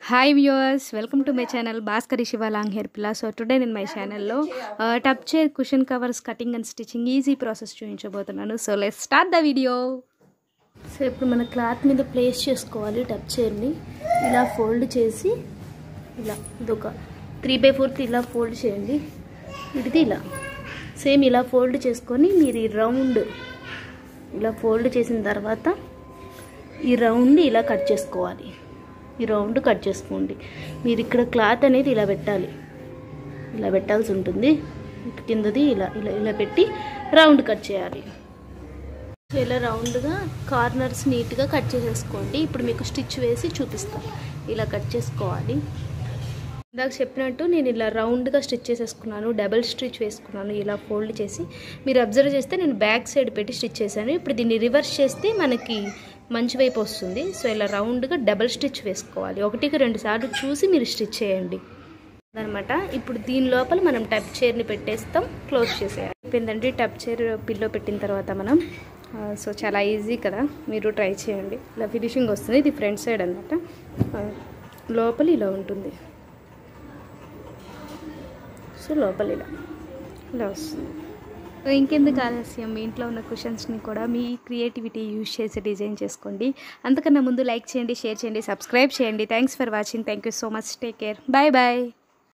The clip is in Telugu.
hi viewers welcome to my channel Bhaskari Siva long hair పిల్ల సో టుడే నేను మై ఛానల్లో tub chair cushion covers cutting and stitching easy process చూపించబోతున్నాను so let start the video so ఇప్పుడు మన క్లాత్ మీద ప్లేస్ చేసుకోవాలి టప్ చైర్ని ఇలా ఫోల్డ్ చేసి ఇలా ఇదొక త్రీ బై ఫోర్త్ ఇలా ఫోల్డ్ చేయండి ఇది ఇలా సేమ్ ఇలా ఫోల్డ్ చేసుకొని మీరు ఈ రౌండ్ ఇలా ఫోల్డ్ చేసిన తర్వాత ఈ రౌండ్ ఇలా కట్ చేసుకోవాలి ఈ రౌండ్ కట్ చేసుకోండి మీరు ఇక్కడ క్లాత్ అనేది ఇలా పెట్టాలి ఇలా పెట్టాల్సి ఉంటుంది కిందది ఇలా ఇలా ఇలా పెట్టి రౌండ్ కట్ చేయాలి సో ఇలా రౌండ్గా కార్నర్స్ నీట్గా కట్ చేసేసుకోండి ఇప్పుడు మీకు స్టిచ్ వేసి చూపిస్తాను ఇలా కట్ చేసుకోవాలి ఇందాక చెప్పినట్టు నేను ఇలా రౌండ్గా స్టిచ్ చేసేసుకున్నాను డబల్ స్టిచ్ వేసుకున్నాను ఇలా ఫోల్డ్ చేసి మీరు అబ్జర్వ్ చేస్తే నేను బ్యాక్ సైడ్ పెట్టి స్టిచ్ చేశాను ఇప్పుడు దీన్ని రివర్స్ చేస్తే మనకి మంచి వైపు వస్తుంది సో ఇలా రౌండ్గా డబల్ స్టిచ్ వేసుకోవాలి ఒకటికి రెండు సార్లు చూసి మీరు స్టిచ్ చేయండి అనమాట ఇప్పుడు దీని లోపల మనం టప్ చైర్ని పెట్టేస్తాం క్లోజ్ చేసేయాలి అయిపోయిందండి టప్ చైర్ పిల్లో పెట్టిన తర్వాత మనం సో చాలా ఈజీ కదా మీరు ట్రై చేయండి ఇలా ఫినిషింగ్ వస్తుంది ఇది ఫ్రంట్ సైడ్ అనమాట లోపల ఇలా ఉంటుంది సో లోపల ఇలా ఇలా వస్తుంది సో ఇంకెందుకు ఆలస్యం మీ ఇంట్లో ఉన్న క్వశ్చన్స్ని కూడా మీ క్రియేటివిటీ యూజ్ చేసి డిజైన్ చేసుకోండి అంతకన్నా ముందు లైక్ చేయండి షేర్ చేయండి సబ్స్క్రైబ్ చేయండి thanks for watching thank you so much take care bye bye